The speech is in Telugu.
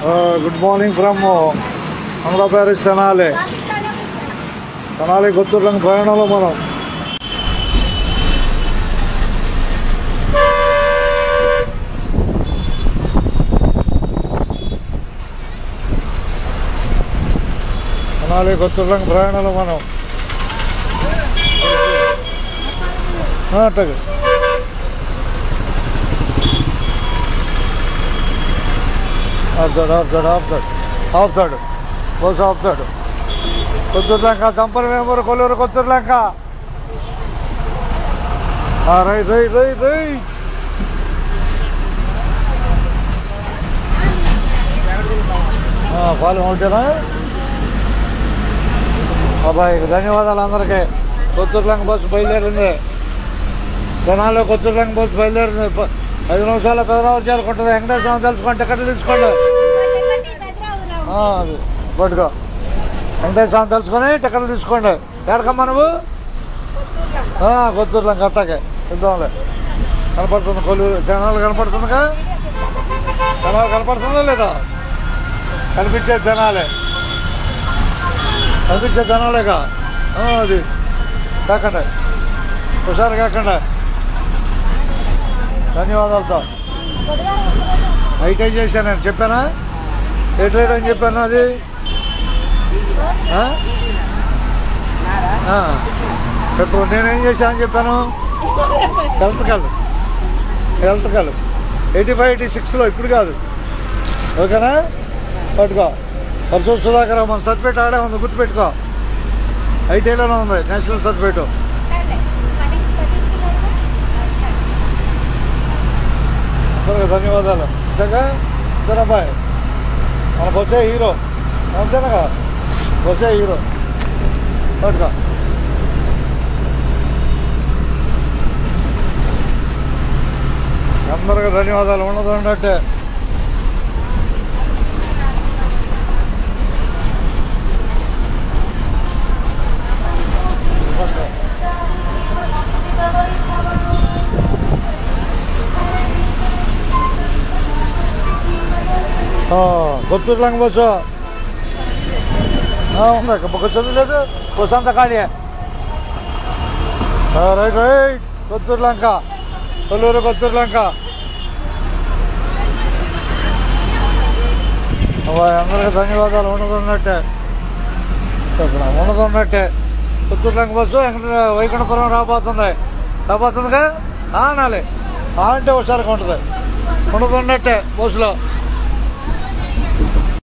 Good morning from Andhra Paris Tenali Tenali Gutturulanka ప్రయాణంలో మనం తెనాలి గుత్తూరులంక ప్రయాణంలో మనం అట్టగా ఆపుతాడు ఆపుతాడు ఆపుతాడు ఆపుతాడు బస్సు ఆపుతాడు Kotturulanka Champana Vemuru Kolluru Kotturulanka right right right right పాలు ఉంటేనా అబ్బాయి ధన్యవాదాలు అందరికీ కొత్తూరులంక బస్సు బయలుదేరింది జనాల్లో కొత్తూరులంక బస్సు బయలుదేరింది ప- ఐదు నిమిషాలు పెదరావు చేరుకుంటుంది వెంకటేశ్వరం తెలుసుకోండి టికెట్లు తీసుకోండి ఆ, అది పట్టుకో వెంకటేశ్వరం తెలుసుకొని టికెట్లు తీసుకోండి ఎక్కడికమ్మా నువ్వు ఆ, కొత్తూరులో కట్టాకే ఇద్దాంలే కనపడుతుంది కొల్లూరు జనాలు కనపడుతుందిగా జనాలు కనపడుతుందా లేదా కనిపించే జనాలే కనిపించే జనాలేగా ఆ, అది కాకండి హుషారు కాకండి ధన్యవాదాలతో ఐటీ చేశాను నేను చెప్పానా ఏ ట్రేడ్ అని చెప్పాను అది ఆ? ఆ. ఇప్పుడు నేనేం చేశానని చెప్పాను electrical electrical eighty five eighty సిక్స్లో ఇప్పుడు కాదు ఓకేనా పట్టుకో పరశు సుధాకర్ మన సర్టిఫికేట్ ఆడే ఉంది గుర్తుపెట్టుకో ఐటీలోనే ఉంది నేషనల్ సర్టిఫికేట్ అందరికీ ధన్యవాదాలు నిజంగా ఇద్దరబ్బాయి మన బొచ్చే హీరో అంతేనగా బొచ్చే హీరో పట్టుకో అందరికీ ధన్యవాదాలు ఉన్నది ఉన్నట్టే కొత్తూరులంక బస్సు ఉంది కూర్చొని లేదు కూర్చొంత ఖాళీ రైట్ రైట్ కొత్తూరులంక కొల్లూరు కొత్తూరులంక అబ్బాయి అందరికీ ధన్యవాదాలు ఉన్నది ఉన్నట్టే చెప్పిన ఉన్నది ఉన్నట్టే కొత్తూరులంక బస్సు వెంకట వైకుంఠపురం రాబోతుంది రాబోతుందిగా ఆ అనాలి ఆ అంటే హుషారుగా ఉంటుంది ఉన్నది ఉన్నట్టే బస్సులో